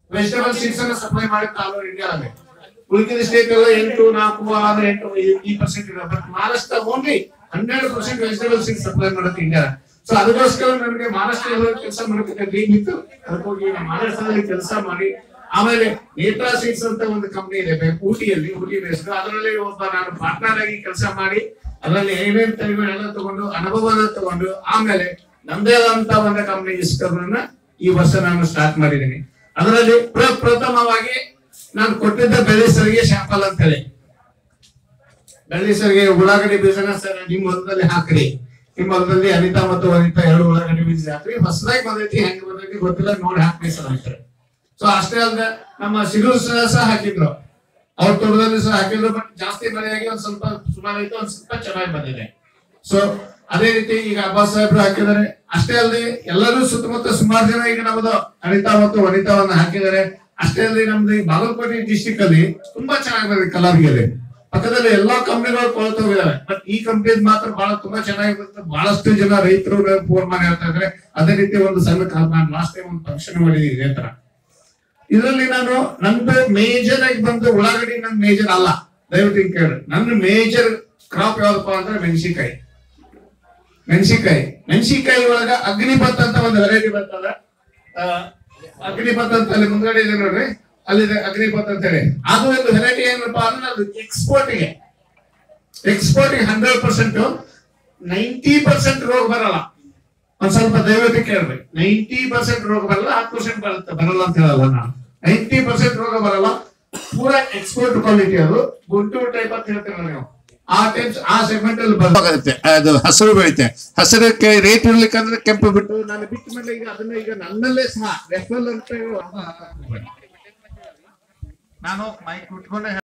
vegetable seeds ಅನ್ನು supply ಮಾಡಿತ್ತು all over ಇಂಡಿಯಾದಲ್ಲಿ ಉಳಿದ ಸ್ಟೇಟ್ ಎಲ್ಲ ಎಂಟು ನಾಲ್ಕು ಆರು ಎಂಟು ಈ- ಈ ಪರ್ಸೆಂಟ್ ಇದೆ but Maharashtra only hundred percent vegetable seeds supply ಮಾಡುತ್ತೆ ಇಂಡಿಯಾ ಸೊ ಅದಕ್ಕೋಸ್ಕರ ನನಗೆ ಮಹಾರಾಷ್ಟ್ರದಲ್ಲಿ ಕೆಲಸ ಮಾಡಬೇಕಂತ ಡ್ರೀಮ್ ಇತ್ತು ಅದಕ್ಕೋಗಿ ನಾನು ಮಹಾರಾಷ್ಟ್ರದಲ್ಲಿ ಕೆಲಸ ಮಾಡಿ ಆಮೇಲೆ ನೇತ್ರಾ ಸೀಡ್ಸ್ ಅಂತ ಒಂದು ಕಂಪನಿ ಇದೆ ಬೆ- ಊಟಿಯಲ್ಲಿ ಊಟಿ ಬೇಸ್ಡ್ ಅದರಲ್ಲಿ ಒಬ್ಬ ನಾನು ಪಾರ್ಟ್ನರ್ ಆಗಿ ಕೆಲಸ ಮಾಡಿ ಅದರಲ್ಲಿ ಏನೇನ್ ತೆರಿಗೆಲ್ಲ ತಗೊಂಡು ಅನುಭವನ ತಗೊಂಡು ಆಮೇಲೆ ನಮ್ದೇ ಆದಂತ ಒಂದು ಕಂಪನಿ ಇಸ್ಕಬ್ರನ್ನ ಈ ವರ್ಷ ನಾನು ಸ್ಟಾರ್ಟ್ ಮಾಡಿದ್ದೀನಿ ಅದರಲ್ಲಿ ಪ್ರ- ಪ್ರಥಮವಾಗಿ ನಾನು ಕೊಟ್ಟಿದ್ದ ಬೆಳೆಸರಿಗೆ ಶಾಂಪಲ್ ಅಂತ ಹೇಳಿ ಬೆಳೆಸರಿಗೆ ಉಳ್ಳಾಗಡ್ಡಿ ಬೀಜನ ಸರ್ ನಿಮ್ಮ ಹೊಲದಲ್ಲಿ ಹಾಕ್ರಿ ನಿಮ್ಮ ಹೊಲದಲ್ಲಿ ಅನಿತಾ ಮತ್ತು ವನಿತಾ ಎರಡು ಉಳ್ಳಾಗಡ್ಡಿ ಬೀಜ ಹಾಕ್ರಿ ಹೊಸದಾಗಿ ಬಂದೈತಿ ಹೆಂಗ್ ಬಂದೈತಿ ಗೊತ್ತಿಲ್ಲ ನೋಡಿ ಹಾಕ್ರಿ ಸರ್ ಅಂತಾರೆ ಸೊ ಅಷ್ಟೇ ಅಲ್ಲದೆ ನಮ್ಮ ಸಿಗೂರು ಸಹ ಸಹ ಹಾಕಿದ್ರು ಅವ್ರ ತೋಟದಲ್ಲಿ ಸಹ ಹಾಕಿದ್ರು ಬಟ್ ಜಾಸ್ತಿ ಮಳೆಯಾಗಿ ಒಂದ್ ಸ್ವಲ್ಪ ಸುಮಾರು ಐತೆ ಒಂದ್ ಸ್ವಲ್ಪ ಚೆನ್ನಾಗಿ ಬಂದಿದೆ ಸೊ ಅದೇ ರೀತಿ ಈಗ ಅಬ್ಬಾಸ್ ಸಾಹೇಬ್ರು ಹಾಕಿದ್ದಾರೆ ಅಷ್ಟೇ ಅಲ್ಲದೆ ಎಲ್ಲರೂ ಸುತ್ತಮುತ್ತ ಸುಮಾರು ಜನ ಈಗ ನಮ್ಮದು ಅನಿತಾ ಮತ್ತು ವನಿತಾವನ್ನ ಹಾಕಿದ್ದಾರೆ ಅಷ್ಟೇ ಅಲ್ಲದೆ ನಮ್ದು ಈ ಬಾಗಲಕೋಟೆ ಡಿಸ್ಟಿಕ್ ಅಲ್ಲಿ ತುಂಬಾ ಚೆನ್ನಾಗಿ ಬಂದಿದೆ ಕಲಾವಿಯಲ್ಲಿ ಪಕ್ಕದಲ್ಲಿ ಎಲ್ಲಾ ಕಂಪ್ನಿಗಳು ಕೊಳ್ತು ಹೋಗಿದಾವೆ ಬಟ್ ಈ ಕಂಪ್ನಿ ಮಾತ್ರ ಬಹಳ ತುಂಬಾ ಚೆನ್ನಾಗಿ ಬರುತ್ತೆ ಬಹಳಷ್ಟು ಜನ ರೈತರು ಫೋನ್ ಮಾಡಿ ಹೇಳ್ತಾ ಇದ್ರೆ ಅದೇ ರೀತಿ ಒಂದು ಸಣ್ಣ ಕಾಲ್ ನಾನು ಲಾಸ್ಟ್ ಟೈಮ್ ಒಂದು ಫಂಕ್ಷನ್ ಮಾಡಿದೀನಿ ಇದೇ ತರ ಇದರಲ್ಲಿ ನಾನು ನಂದು ಮೇಜರ್ ಆಗಿ ಬಂದು ಉಳ್ಳಾಗಡ್ಡಿ ನನ್ ಮೇಜರ್ ಅಲ್ಲ ದಯವಿಟ್ಟು ಹಿಂಗ್ ಕೇಳಿ ನನ್ನ ಮೇಜರ್ ಕ್ರಾಪ್ ಯಾವ್ದಪ್ಪ ಅಂದ್ರೆ ಮೆಣಸಿನಕಾಯಿ ಮೆಣಸಿನಕಾಯಿ ಮೆಣಸಿನಕಾಯಿ ಒಳಗ ಅಗ್ನಿಪತ್ ಅಂತ ಒಂದು ವೆರೈಟಿ ಬರ್ತದ ಆ, ಅಗ್ನಿಪತ್ ಅಂತ ಅಲ್ಲಿ ಮುಂದ್ಗಡೆ ಇದೆ ನೋಡ್ರಿ ಅಲ್ಲಿದೆ ಅಗ್ನಿಪತ್ ಅಂತ ಹೇಳಿ ಅದು ಒಂದು ವೆರೈಟಿ ಏನಪ್ಪಾ ಅಂದ್ರೆ ಅದು ಎಕ್ಸ್ಪೋರ್ಟ್ ಗೆ ಎಕ್ಸ್ಪೋರ್ಟ್ ಗೆ ಹಂಡ್ರೆಡ್ ಪರ್ಸೆಂಟ್ ನೈಂಟಿ ಪರ್ಸೆಂಟ್ ರೋಗ ಬರಲ್ಲ ಒಂದ್ ಸ್ವಲ್ಪ ದಯವಿಟ್ಟು ಕೇಳ್ರಿ ನೈಂಟಿ ಪರ್ಸೆಂಟ್ ರೋಗ ಬರಲ್ಲ ಹತ್ತು ಪರ್ಸೆಂಟ್ ಬರುತ್ತೆ ಬರಲ್ಲ ಅಂತ ಹೇಳಲ್ಲ ನಾನು ನೈಂಟಿ ಪರ್ಸೆಂಟ್ ರೋಗ ಬರಲ್ಲ ಪೂರಾ ಎಕ್ಸ್ಪೋರ್ಟ್ ಕ್ವಾಲಿಟಿ ಅದು ಗುಂಟೂರು ಟೈಪ್ ಅಂತ ಹೇಳ್ತೀರಲ್ಲ ನೀವು ಆ ಟೈಪ್ ಆ ಸೆಗ್ಮೆಂಟ್ ಅಲ್ಲಿ ಬರುತ್ತೆ ಅದು ಹಸಿರು ಬೆಳಿತೆ ಹಸಿರಕ್ಕೆ ರೇಟ್ ಇರ್ಲಿಕ್ಕಂದ್ರೆ ಕೆಂಪು ಬಿಟ್ಟು ನಾನು ಬಿಟ್ಟ ಮೇಲೆ ಈಗ ಅದನ್ನ ಈಗ ನನ್ನಲ್ಲೇ ಸಹ ರೆಫಲ್ ಅಂತ ನಾನು ಮೈಕ್ ಬಿಟ್ಕೊಂಡೆ